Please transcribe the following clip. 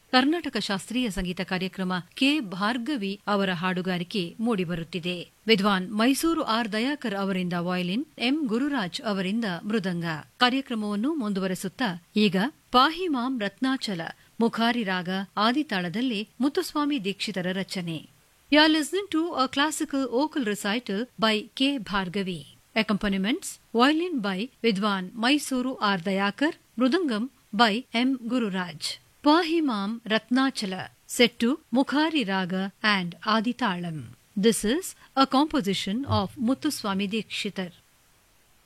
ಕರ್ನಾಟಕ ಶಾಸ್ತ್ರೀಯ ಸಂಗೀತ ಕಾರ್ಯಕ್ರಮ ಕೆ ಭಾರ್ಗವಿ ಅವರ ಹಾಡುಗಾರಿಕೆ ಮೂಡಿಬರುತ್ತಿದೆ ವಿದ್ವಾನ್ ಮೈಸೂರು ಆರ್ ದಯಾಕರ್ ಅವರಿಂದ ವಯಲಿನ್ ಎಂ ಗುರುರಾಜ್ ಅವರಿಂದ ಮೃದಂಗ ಕಾರ್ಯಕ್ರಮವನ್ನು ಮುಂದುವರೆಸುತ್ತಾ ಈಗ ಪಾಹಿಮಾಂ ರತ್ನಾಚಲ ಮುಖಾರಿ ರಾಗ ಆದಿತಾಳದಲ್ಲಿ ಮುತ್ತುಸ್ವಾಮಿ ದೀಕ್ಷಿತರ ರಚನೆ you are listening to a classical vocal recital by K Bhargavi accompaniments violin by Vidwan Mysuru R. Dayakar, Mrudangam by M. Gururaj. Pahimam Ratnachala, set to Mukhari Raga and Aditalam. This is a composition of Muthuswami Dikshitar.